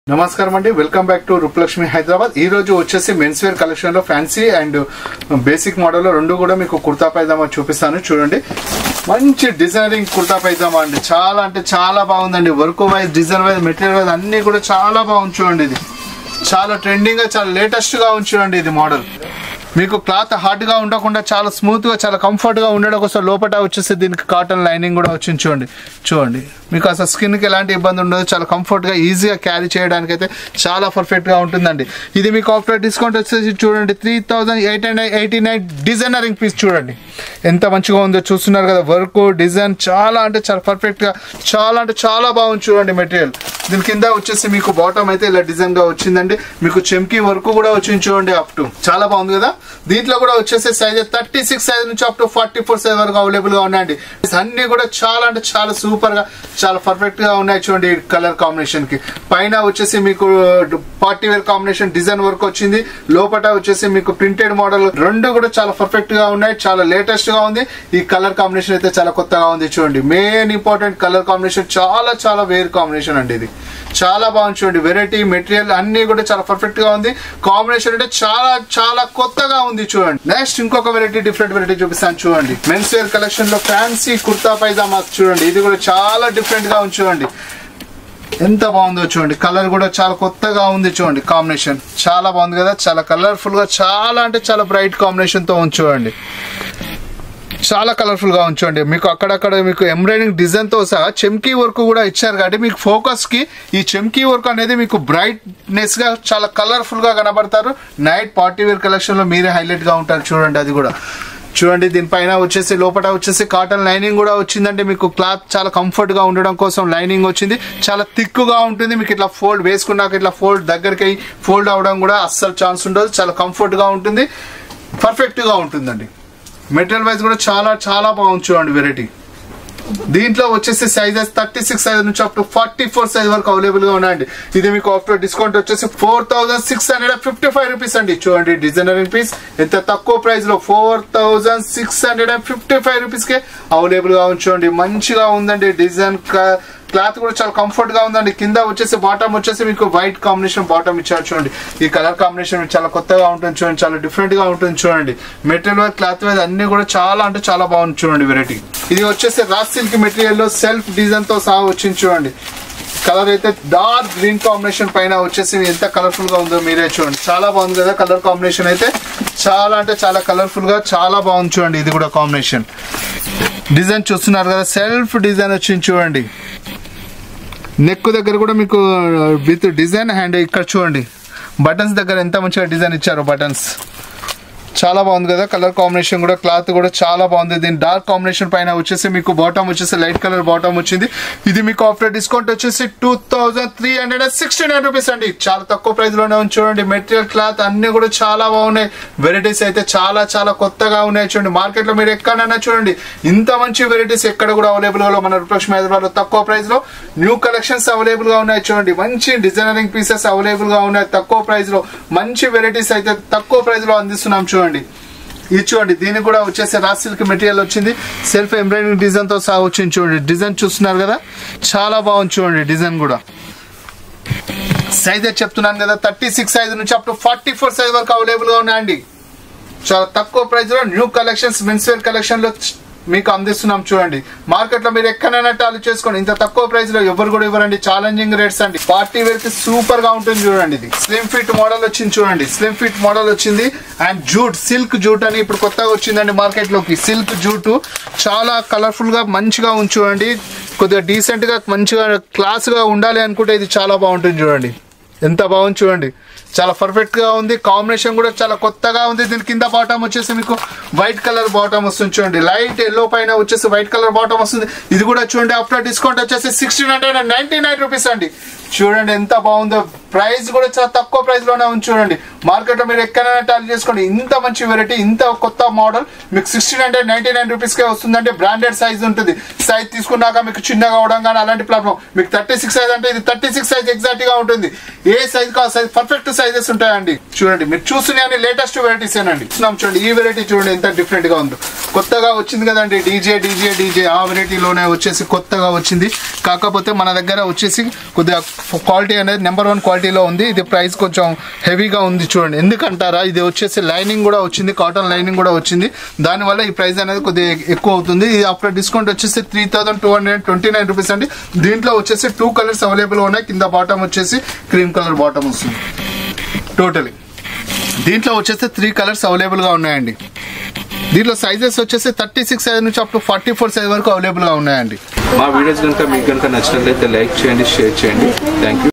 నమస్కారం అండి welcome back to Rupalakshmi Hyderabad ఈ రోజు వచ్చేసి మెన్స్ వేర్ కలెక్షన్ లో ఫ్యాన్సీ అండ్ బేసిక్ మోడల్ రెండు కూడా మీకు కుర్తా పైజామా చూపిస్తాను చూడండి మంచి డిజైనింగ్ కుర్తా పైజామా అండి చాలా అంటే చాలా బాగుందండి work wise design wise material wise అన్ని కూడా చాలా బాగుంది చూడండి ఇది చాలా ట్రెండింగ్ గా చాలా లేటెస్ట్ గా ఉంది చూడండి ఇది మోడల్ మీకు క్లాత్ హార్డ్ గా ఉండకుండా చాలా స్మూత్ గా చాలా కంఫర్ట్ గా ఉండడం కోసం లోపల వచ్చేసి దీనికి కాటన్ లైనింగ్ కూడా వచ్చింది చూడండి చూడండి మీకు అసలు స్కిన్ కి ఎలాంటి ఇబ్బంది ఉండదు చాలా కంఫర్ట్ గా ఈజీగా క్యారీ చేయడానికి అయితే చాలా పర్ఫెక్ట్ గా ఉంటుందండి ఇది మీకు ఆఫ్టర్ డిస్కౌంట్ వచ్చేసి చూడండి three thousand eight hundred eighty nine డిజైనరింగ్ పీస్ చూడండి ఎంత మంచిగా ఉందో చూస్తున్నారు కదా వర్క్ డిజైన్ చాలా అంటే చాలా పర్ఫెక్ట్ గా చాలా అంటే చాలా బాగుంది చూడండి మెటీరియల్ దీని కింద వచ్చేసి మీకు బాటమ్ అయితే ఇలా డిజైన్ గా వచ్చిందండి మీకు చెంకి వర్క్ కూడా వచ్చింది చూడండి అప్ టు చాలా బాగుంది కదా దీంట్లో కూడా వచ్చేసి సైజ్ థర్టీ సిక్స్ సైజ్ నుంచి up to forty four size వరకు అవైలబుల్ గా ఉన్నాయండి అన్ని కూడా చాలా అంటే చాలా సూపర్ గా చాలా పర్ఫెక్ట్ గా ఉన్నాయి చూడండి కలర్ కాంబినేషన్ కి పైన వచ్చేసి మీకు party wear combination design work వచ్చింది లోపల వచ్చేసి మీకు ప్రింటెడ్ మోడల్ రెండు కూడా చాలా పర్ఫెక్ట్ గా ఉన్నాయి చాలా లేటెస్ట్ గా ఉంది ఈ కలర్ కాంబినేషన్ అయితే చాలా కొత్తగా ఉంది చూడండి మెయిన్ ఇంపార్టెంట్ కలర్ కాంబినేషన్ చాలా చాలా వేర్ కాంబినేషన్ అండి ఇది చాలా బాగుంది చూడండి వెరైటీ మెటీరియల్ అన్ని కూడా చాలా పర్ఫెక్ట్ గా ఉంది కాంబినేషన్ అంటే చాలా చాలా కొత్తగా ఉంది చూడండి నెక్స్ట్ ఇంకొక వెరైటీ డిఫరెంట్ వెరైటీ చూపిస్తాను చూడండి మెన్స్ వేర్ కలెక్షన్ లో ఫ్యాన్సీ కుర్తా పైజామా చూడండి ఇది కూడా చాలా డిఫరెంట్ గా ఉంది చూడండి ఎంత బాగుందో చూడండి కలర్ కూడా చాలా కొత్తగా ఉంది చూడండి కాంబినేషన్ చాలా బాగుంది కదా చాలా కలర్ఫుల్ గా చాలా అంటే చాలా బ్రైట్ కాంబినేషన్ తో ఉంది చూడండి చాలా కలర్ఫుల్ గా ఉంచండి మీకు అక్కడక్కడ మీకు ఎంబ్రాయిడింగ్ డిజైన్ తో సహా చెమ్కీ వర్క్ కూడా ఇచ్చారు కాబట్టి మీకు ఫోకస్ కి ఈ చెమ్కీ వర్క్ అనేది మీకు బ్రైట్నెస్ గా చాలా కలర్ఫుల్ గా కనబడతారు నైట్ పార్టీ వేర్ కలెక్షన్ లో మీరే హైలైట్ గా ఉంటారు చూడండి అది కూడా చూడండి దీనిపైన వచ్చేసి లోపల వచ్చేసి కాటన్ లైనింగ్ కూడా వచ్చిందంటే మీకు క్లాత్ చాలా కంఫర్ట్ గా ఉండడం కోసం లైనింగ్ వచ్చింది చాలా థిక్ గా ఉంటుంది మీకు ఇట్లా ఫోల్డ్ వేసుకున్నాక ఇట్లా ఫోల్డ్ దగ్గరికి ఫోల్డ్ అవడం కూడా అస్సలు ఛాన్స్ ఉండదు చాలా కంఫర్ట్ గా ఉంటుంది పర్ఫెక్ట్ గా ఉంటుందండి మెటీరియల్ వైజ్ కూడా చాలా చాలా బాగుంది చూడండి వెరైటీ దీంట్లో వచ్చేసి సైజెస్ థర్టీ సిక్స్ సైజ్ నుంచి up to forty four size వరకు అవైలబుల్ గా ఉన్నాయండి ఇది మీకు ఆఫ్టర్ డిస్కౌంట్ వచ్చేసి four thousand six hundred fifty five rupees అండి చూడండి డిజైనరింగ్ పీస్ ఎంత తక్కువ ప్రైస్ లో four thousand six hundred and fifty five rupees కే అవైలబుల్ గా ఉంచండి మంచిగా ఉందండి డిజైన్ క్లాత్ కూడా చాలా కంఫర్ట్ గా ఉందండి కింద వచ్చేసి బాటమ్ వచ్చేసి మీకు వైట్ కాంబినేషన్ బాటమ్ ఇచ్చారు చూడండి ఈ కలర్ కాంబినేషన్ చాలా కొత్తగా ఉంటుంది చూడండి చాలా డిఫరెంట్ గా ఉంటుంది చూడండి మెటీరియల్ వైజ్ క్లాత్ వైజ్ అన్ని కూడా చాలా అంటే చాలా బాగుంది చూడండి వెరైటీ ఇది వచ్చేసి రాస్ సిల్క్ మెటీరియల్ లో సెల్ఫ్ డిజైన్ తో సహా వచ్చింది చూడండి కలర్ అయితే డార్క్ గ్రీన్ కాంబినేషన్ పైన వచ్చేసి ఎంత కలర్ఫుల్ గా ఉందో మీరే చూడండి చాలా బాగుంది కదా కలర్ కాంబినేషన్ అయితే చాలా అంటే చాలా కలర్ఫుల్ గా చాలా బాగుంది చూడండి ఇది కూడా కాంబినేషన్ డిజైన్ చూస్తున్నారు కదా సెల్ఫ్ డిజైన్ వచ్చింది చూడండి నెక్ దగ్గర కూడా మీకు విత్ డిజైన్ హ్యాండ్ ఇక్కడ చూడండి బటన్స్ దగ్గర ఎంత మంచిగా డిజైన్ ఇచ్చారు బటన్స్ చాలా బాగుంది కదా కలర్ కాంబినేషన్ కూడా క్లాత్ కూడా చాలా బాగుంది దీని డార్క్ కాంబినేషన్ పైన వచ్చేసి మీకు బాటమ్ వచ్చేసి లైట్ కలర్ బాటమ్ వచ్చింది ఇది మీకు ఆఫ్టర్ డిస్కౌంట్ వచ్చేసి two thousand three hundred and sixty nine rupees అండి చాలా తక్కువ ప్రైస్ లోనే ఉంది చూడండి మెటీరియల్ క్లాత్ అన్ని కూడా చాలా బాగున్నాయి వెరైటీస్ అయితే చాలా చాలా కొత్తగా ఉన్నాయి చూడండి మార్కెట్ లో మీరు ఎక్కడైనా చూడండి ఇంత మంచి వెరైటీస్ ఎక్కడ కూడా అవైలబుల్ గా మన రూపలక్ష్మి హైదరాబాద్ లో తక్కువ ప్రైస్ లో న్యూ కలెక్షన్స్ అవైలబుల్ గా ఉన్నాయి చూడండి మంచి డిజైనరింగ్ పీసెస్ అవైలబుల్ గా ఉన్నాయి తక్కువ ప్రైస్ లో మంచి వెరైటీస్ అయితే తక్కువ ప్రైస్ లో అందిస్తున్నాం చూడండి ఇది చూడండి దీనికి కూడా వచ్చేసి రా సిల్క్ మెటీరియల్ వచ్చింది సెల్ఫ్ ఎంబ్రాయిడింగ్ డిజైన్ తో సహా వచ్చింది చూడండి డిజైన్ చూస్తున్నారు కదా చాలా బాగుంది చూడండి డిజైన్ కూడా సైజ్ చెప్తున్నాను కదా థర్టీ సిక్స్ సైజ్ నుంచి up to forty four size వరకు అవైలబుల్ గా ఉన్నాయండి చాలా తక్కువ ప్రైస్ లో new collections men's wear collection లో మీకు అందిస్తున్నాం చూడండి మార్కెట్ లో మీరు ఎక్కడైనా టాలీ చేసుకోండి ఇంత తక్కువ ప్రైస్ లో ఎవరు కూడా ఇవ్వరండి ఛాలెంజింగ్ రేట్స్ అండి పార్టీ వేర్ కి సూపర్ గా ఉంటుంది చూడండి ఇది స్లిమ్ ఫిట్ మోడల్ వచ్చింది చూడండి స్లిమ్ ఫిట్ మోడల్ వచ్చింది అండ్ జూట్ సిల్క్ జూట్ అని ఇప్పుడు కొత్తగా వచ్చిందండి మార్కెట్ లోకి సిల్క్ జూట్ చాలా కలర్ఫుల్ గా మంచిగా ఉంది చూడండి కొద్దిగా డీసెంట్ గా మంచిగా క్లాస్ గా ఉండాలి అనుకుంటే ఇది చాలా బాగుంటుంది చూడండి ఎంత బాగుంది చూడండి చాలా పర్ఫెక్ట్ గా ఉంది కాంబినేషన్ కూడా చాలా కొత్తగా ఉంది దీని కింద బాటమ్ వచ్చేసి మీకు వైట్ కలర్ బాటమ్ వస్తుంది చూడండి లైట్ ఎల్లో పైన వచ్చేసి వైట్ కలర్ బాటమ్ వస్తుంది ఇది కూడా చూడండి ఆఫ్టర్ డిస్కౌంట్ వచ్చేసి sixteen hundred and ninety nine rupees అండి చూడండి ఎంత బాగుందో ప్రైస్ కూడా చాలా తక్కువ ప్రైస్ లోనే ఉంది చూడండి మార్కెట్ లో మీరు ఎక్కడైనా టాలీ చేసుకోండి ఇంత మంచి వెరైటీ ఇంత కొత్త మోడల్ మీకు sixteen hundred ninety nine rupees కే వస్తుందంటే బ్రాండెడ్ సైజ్ ఉంటుంది సైజ్ తీసుకున్నాక మీకు చిన్నగా అవడం కానీ అలాంటి ప్రాబ్లం మీకు థర్టీ సిక్స్ సైజ్ అంటే ఇది థర్టీ సిక్స్ సైజ్ ఎగ్జాక్ట్ గా ఉంటుంది ఏ సైజ్ కా సైజ్ పర్ఫెక్ట్ సైజెస్ ఉంటాయండి చూడండి మీరు చూస్తున్నాయని లేటెస్ట్ వెరైటీస్ ఏనండి చూస్తున్నాం చూడండి ఈ వెరైటీ చూడండి ఎంత డిఫరెంట్ గా ఉందో కొత్తగా వచ్చింది కదండి డీజే డీజే డీజే ఆ వెరైటీలోనే వచ్చేసి కొత్తగా వచ్చింది కాకపోతే మన దగ్గర వచ్చేసి కొద్దిగా క్వాలిటీ అనేది నెంబర్ వన్ క్వాలిటీలో ఉంది ఇది ప్రైస్ కొంచెం హెవీగా ఉంది చూడండి ఎందుకంటారా ఇది వచ్చేసి లైనింగ్ కూడా వచ్చింది కాటన్ లైనింగ్ కూడా వచ్చింది దానివల్ల ఈ ప్రైస్ అనేది కొద్దిగా ఎక్కువ అవుతుంది ఇది ఆఫ్టర్ డిస్కౌంట్ వచ్చేసి three thousand two hundred twenty nine rupees అండి దీంట్లో వచ్చేసి టూ కలర్స్ అవైలబుల్ ఉన్నాయి కింద బాటమ్ వచ్చేసి క్రీమ్ కలర్ బాటమ్ వస్తుంది టోటలీ దీంట్లో వచ్చేసి త్రీ కలర్స్ అవైలబుల్ గా ఉన్నాయండి దీంట్లో సైజెస్ వచ్చేసి థర్టీ సిక్స్ సైజ్ నుంచి up to forty four size వరకు అవైలబుల్ గా ఉన్నాయండి మా వీడియోస్ కనుక మీకు కనుక నచ్చినట్లయితే లైక్ చేయండి షేర్ చేయండి థ్యాంక్ యూ